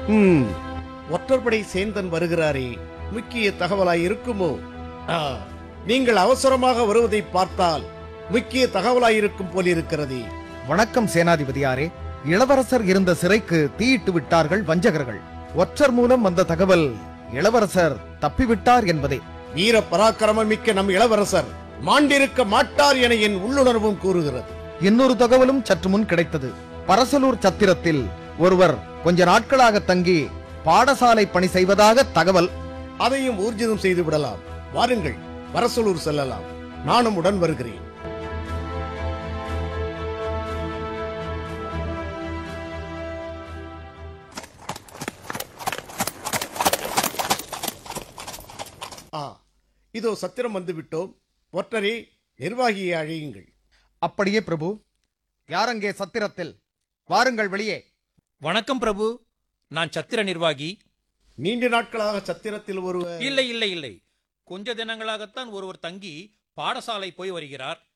ம், ஒற்றற்படை சேந்தன் வருகிறாரே முக்கிய தகவலாய் இருக்குமோ ஆ, நீங்கள் அவசரமாக வருவதை பார்த்தால் முக்கிய தகவலாய் இருக்கும் போலிருக்கிறதே வணக்கம் சேனாதிபதியாரே இளவரசர் இருந்த சிறைக்கு தீயிட்டு விட்டார்கள் வஞ்சகர்கள் ஒற்றர் மூலம் வந்த தகவல் இளவரசர் தப்பிவிட்டார் என்பதே வீர பராக்கிரமமிக்க நம் இளவரசர் மாண்டிருக்க மாட்டார் என என் உள்ளுணர்வும் கூறுகிறது இன்னொரு தகவலும் சற்று முன் கிடைத்தது பரசலூர் சத்திரத்தில் ஒருவர் கொஞ்ச நாட்களாக தங்கி பாடசாலை பணி செய்வதாக தகவல் அதையும் ஊர்ஜிதம் செய்து விடலாம் வாருங்கள் வரசலூர் செல்லலாம் நானும் உடன் வருகிறேன் ஆ இதோ சத்திரம் வந்து விட்டோம் ஒற்றரே நிர்வாகியை அழையுங்கள் அப்படியே பிரபு யாரங்கே சத்திரத்தில் வாருங்கள் வெளியே வணக்கம் பிரபு நான் சத்திர நிர்வாகி நீண்ட நாட்களாக சத்திரத்தில் ஒருவர் இல்லை இல்லை இல்லை கொஞ்ச தினங்களாகத்தான் ஒருவர் தங்கி பாடசாலை போய் வருகிறார்